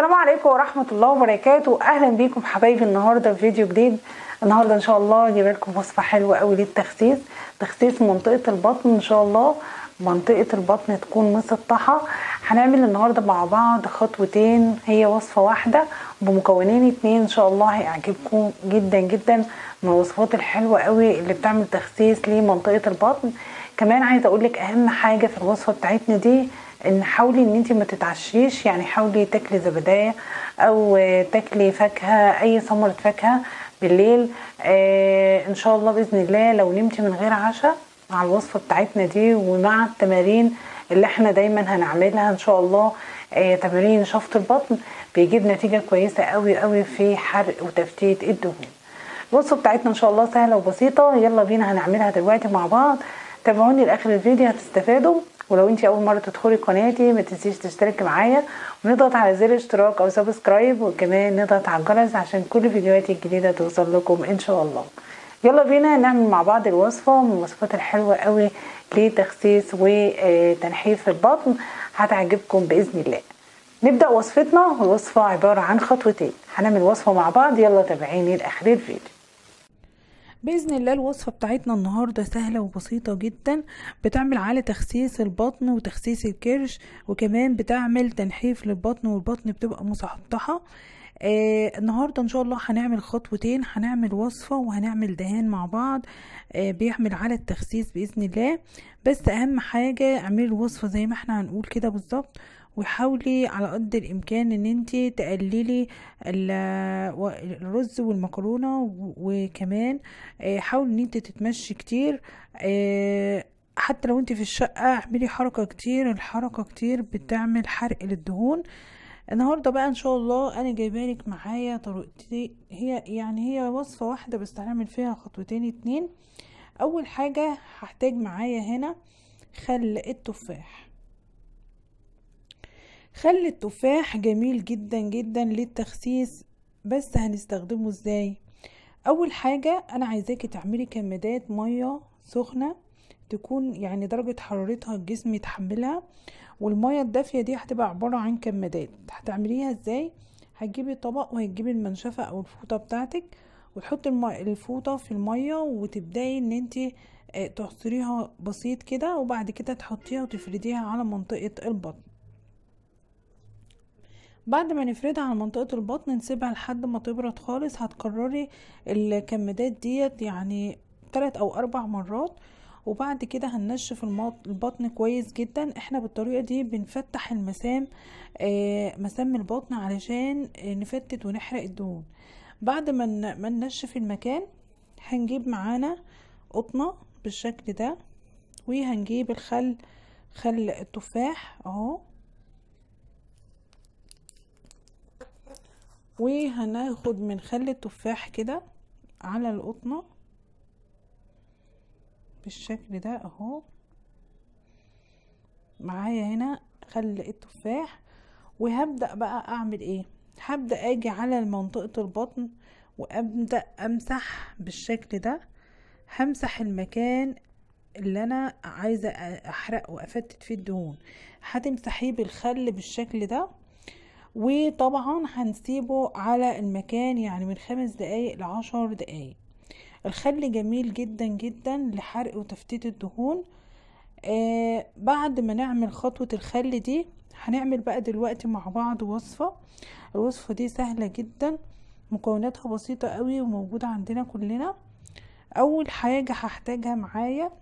السلام عليكم ورحمة الله وبركاته أهلا بيكم حبايبي النهاردة في فيديو جديد النهاردة إن شاء الله جايب لكم وصفة حلوة قوي للتخسيس تخسيس منطقة البطن إن شاء الله منطقة البطن تكون مسطحة هنعمل النهاردة مع بعض خطوتين هي وصفة واحدة بمكونين اتنين إن شاء الله هيعجبكم جدا جدا من الوصفات الحلوة قوي اللي بتعمل تخسيس لمنطقة البطن كمان عايزة أقولك أهم حاجة في الوصفة بتاعتنا دي ان حاولي ان انت ما تتعشيش يعني حاولي تاكلي زبدايه او تاكلي فاكهه اي ثمره فاكهه بالليل آه ان شاء الله باذن الله لو نمتي من غير عشاء مع الوصفه بتاعتنا دي ومع التمارين اللي احنا دايما هنعملها ان شاء الله آه تمارين شفط البطن بيجيب نتيجه كويسه قوي قوي في حرق وتفتيت الدهون الوصفه بتاعتنا ان شاء الله سهله وبسيطه يلا بينا هنعملها دلوقتي مع بعض تابعوني لاخر الفيديو هتستفادوا ولو انت اول مره تدخلي قناتي ما تنسيش تشتركي معايا ونضغط على زر اشتراك او سبسكرايب وكمان نضغط على الجرس عشان كل فيديوهاتي الجديده توصل لكم ان شاء الله يلا بينا نعمل مع بعض الوصفه من الوصفات الحلوه قوي لتخسيس وتنحيف البطن هتعجبكم باذن الله نبدا وصفتنا والوصفه عباره عن خطوتين هنعمل وصفه مع بعض يلا تابعيني لاخر الفيديو باذن الله الوصفه بتاعتنا النهارده سهله وبسيطه جدا بتعمل على تخسيس البطن وتخسيس الكرش وكمان بتعمل تنحيف للبطن والبطن بتبقى مسطحه آه النهارده ان شاء الله هنعمل خطوتين هنعمل وصفه وهنعمل دهان مع بعض آه بيعمل على التخسيس باذن الله بس اهم حاجه اعملي الوصفه زي ما احنا هنقول كده بالظبط وحاولي على قد الامكان ان انت تقللي الرز والمكرونه وكمان حاولي ان انت تتمشي كتير حتى لو انت في الشقه اعملي حركه كتير الحركه كتير بتعمل حرق للدهون النهارده بقى ان شاء الله انا جايبالك معايا طريقتي هي يعني هي وصفه واحده بس هنعمل فيها خطوتين اتنين اول حاجه هحتاج معايا هنا خل التفاح خل التفاح جميل جدا جدا للتخسيس بس هنستخدمه ازاي اول حاجة انا عايزاكي تعملي كمادات مية سخنة تكون يعني درجة حرارتها الجسم يتحملها والمية الدافية دي هتبقى عبارة عن كمادات هتعمليها ازاي هتجيبي طبق وهتجيبي المنشفة او الفوطة بتاعتك وتحطي الفوطة في المية وتبدأي ان انتي تعصريها بسيط كده وبعد كده تحطيها وتفرديها على منطقة البطن بعد ما نفردها على منطقة البطن نسيبها لحد ما تبرد خالص هتكرري الكمادات ديت يعني تلات او اربع مرات وبعد كده هننشف البطن كويس جدا احنا بالطريقة دي بنفتح المسام آه مسام البطن علشان نفتت ونحرق الدهون بعد ما ما ننشف المكان هنجيب معانا قطنة بالشكل ده وهنجيب الخل خل التفاح اهو وهناخد من خل التفاح كده على القطنة بالشكل ده اهو معايا هنا خل التفاح وهبدأ بقى اعمل ايه هبدأ اجي على منطقة البطن وابدأ امسح بالشكل ده همسح المكان اللي انا عايزة احرق وافتت فيه الدهون هتمسحيه بالخل بالشكل ده وطبعا هنسيبه على المكان يعني من خمس دقايق لعشر دقايق الخل جميل جدا جدا لحرق وتفتيت الدهون آه بعد ما نعمل خطوة الخل دي هنعمل بقى دلوقتي مع بعض وصفة الوصفة دي سهلة جدا مكوناتها بسيطة قوي وموجودة عندنا كلنا اول حاجة هحتاجها معايا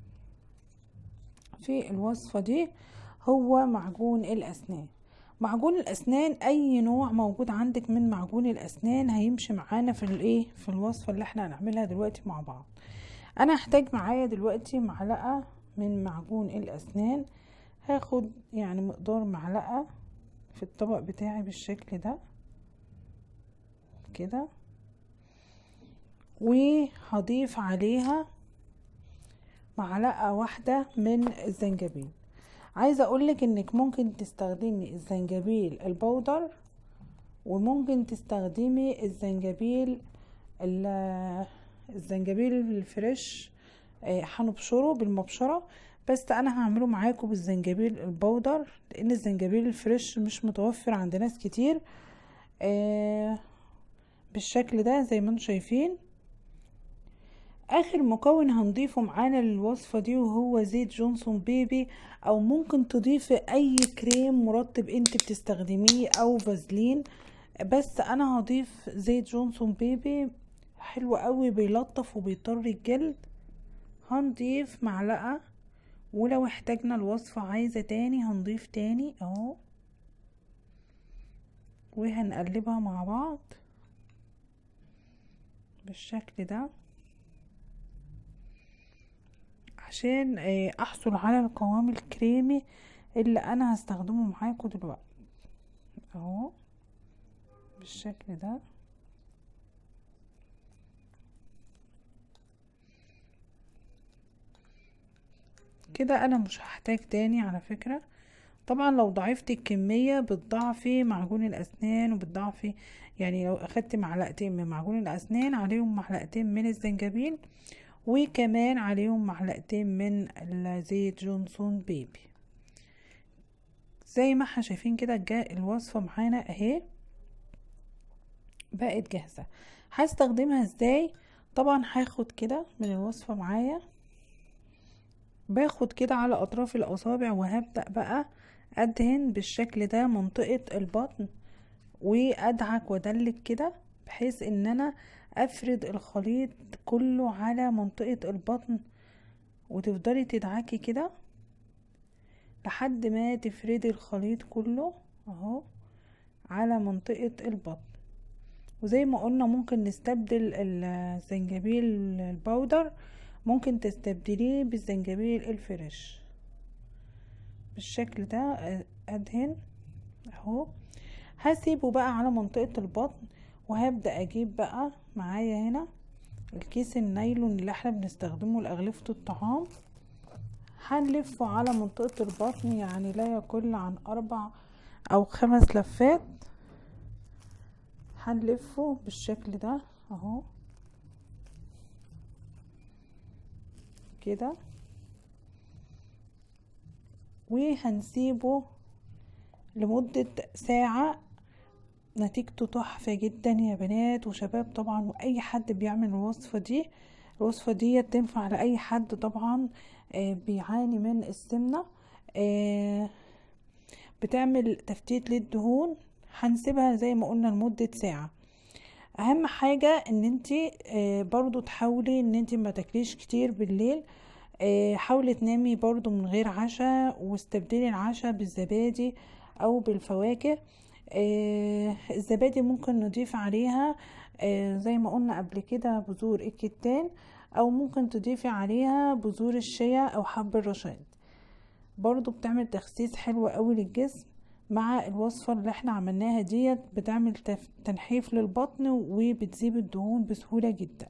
في الوصفة دي هو معجون الاسنان معجون الاسنان اي نوع موجود عندك من معجون الاسنان هيمشي معانا في الايه في الوصفه اللي احنا هنعملها دلوقتي مع بعض انا هحتاج معايا دلوقتي معلقه من معجون الاسنان هاخد يعني مقدار معلقه في الطبق بتاعي بالشكل ده كده وهضيف عليها معلقه واحده من الزنجبيل عايزه اقولك انك ممكن تستخدمي الزنجبيل البودر وممكن تستخدمي الزنجبيل الزنجبيل الفريش هنبشره بالمبشره بس انا هعمله معاكم بالزنجبيل البودر لان الزنجبيل الفريش مش متوفر عند ناس كتير آه بالشكل ده زي ما انتم شايفين اخر مكون هنضيفه معانا للوصفة دي وهو زيت جونسون بيبي او ممكن تضيفي اي كريم مرطب انت بتستخدميه او فازلين بس انا هضيف زيت جونسون بيبي حلو قوي بيلطف وبيطري الجلد هنضيف معلقة ولو احتاجنا الوصفة عايزة تاني هنضيف تاني اهو وهنقلبها مع بعض بالشكل ده عشان احصل على القوام الكريمي اللي انا هستخدمه معاكم دلوقتي اهو بالشكل ده كده انا مش هحتاج تاني على فكرة طبعا لو ضعفت الكمية بتضعفي معجون الاسنان وبتضعفي يعني لو اخدت معلقتين من معجون الاسنان عليهم معلقتين من الزنجبيل وكمان عليهم معلقتين من زيت جونسون بيبي زي ما احنا شايفين كده جاء الوصفة معانا اهي بقت جاهزة هستخدمها ازاي طبعا هاخد كده من الوصفة معايا باخد كده على اطراف الاصابع وهبدأ بقى ادهن بالشكل ده منطقة البطن وادعك وادلك كده بحيث ان انا افرد الخليط كله على منطقة البطن وتفضلي تدعكي كده لحد ما تفردي الخليط كله اهو على منطقة البطن وزي ما قلنا ممكن نستبدل الزنجبيل البودر ممكن تستبدليه بالزنجبيل الفريش بالشكل ده ادهن اهو هسيبه بقى على منطقة البطن وهبدأ اجيب بقى معايا هنا الكيس النايلون اللي احنا بنستخدمه لأغلفة الطعام هنلفه على منطقة البطن يعني لا يقل عن اربع او خمس لفات هنلفه بالشكل ده اهو كده وهنسيبه لمدة ساعة نتيجته تحفة جدا يا بنات وشباب طبعا واي حد بيعمل الوصفة دي الوصفة دي تنفع لأي حد طبعا آه بيعاني من السمنة آه بتعمل تفتيت للدهون هنسيبها زي ما قلنا لمدة ساعة اهم حاجة ان انتي آه برضو تحاولي ان انتي ما تاكليش كتير بالليل حاولي تنامي برضو من غير عشاء واستبدلي العشاء بالزبادي او بالفواكه الزبادي ممكن نضيف عليها زي ما قلنا قبل كده بذور الكتان او ممكن تضيفي عليها بذور الشيا او حب الرشاد برضو بتعمل تخسيس حلو قوي للجسم مع الوصفة اللي احنا عملناها ديت بتعمل تنحيف للبطن وبتذيب الدهون بسهولة جدا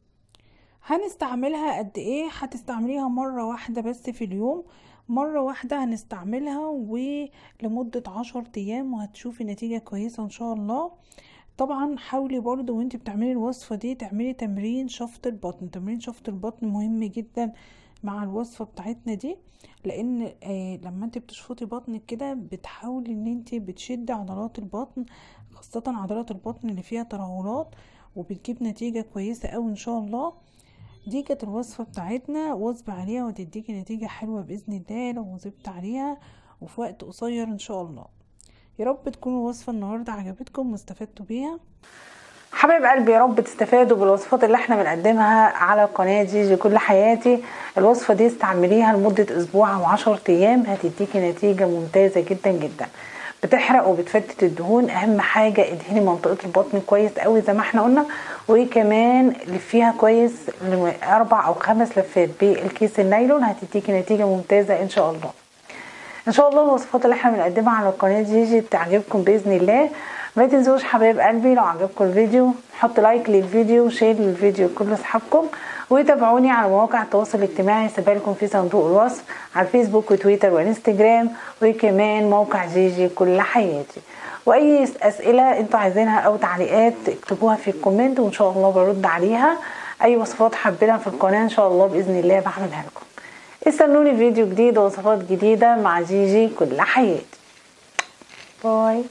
هنستعملها قد ايه هتستعمليها مرة واحدة بس في اليوم مرة واحدة هنستعملها ولمدة عشر ايام وهتشوفي نتيجة كويسة ان شاء الله طبعا حاولي برضو وانت بتعملي الوصفة دي تعملي تمرين شفط البطن تمرين شفط البطن مهم جدا مع الوصفة بتاعتنا دي لان آه لما انت بتشفطي بطنك كده بتحاولي ان انت بتشدي عضلات البطن خاصة عضلات البطن اللي فيها ترهلات وبتجيب نتيجة كويسة اوي ان شاء الله دي كانت الوصفة بتاعتنا واظبي عليها وتديكي نتيجة حلوة بإذن الله لو واظبت عليها وفي وقت قصير إن شاء الله يا رب تكون الوصفة النهاردة عجبتكم واستفدتوا بيها حبايب قلبي يا رب تستفادوا بالوصفات اللي احنا بنقدمها على قناة جيجي كل حياتي الوصفة دي استعمليها لمدة اسبوع او عشر ايام هتديكي نتيجة ممتازة جدا جدا بتحرق وبتفتت الدهون اهم حاجة ادهني منطقة البطن كويس قوي زي ما احنا قلنا وكمان لفيها كويس اربع او خمس لفات بالكيس النايلون هتديكي نتيجة ممتازة ان شاء الله ان شاء الله الوصفات اللي احنا بنقدمها على قناة جيجي تعجبكم باذن الله ما تنسوش حبايب قلبي لو عجبكم الفيديو حط لايك للفيديو وشير للفيديو لكل اصحابكم وتابعوني على مواقع التواصل الاجتماعي سيبالكم في صندوق الوصف على الفيسبوك وتويتر وانستجرام وكمان موقع جيجي كل حياتي واي اسئله انتوا عايزينها او تعليقات اكتبوها في الكومنت وان شاء الله برد عليها اي وصفات حابينها في القناه ان شاء الله باذن الله بعملها لكم استنوني في فيديو جديد ووصفات جديدة مع جيجي كل حياتي باي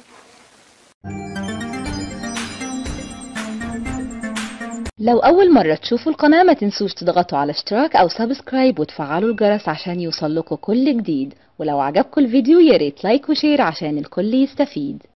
لو أول مرة تشوفوا القناة ما تنسوش تضغطوا على اشتراك أو سبسكرايب وتفعلوا الجرس عشان يوصلكوا كل جديد ولو عجبكم الفيديو ياريت لايك وشير عشان الكل يستفيد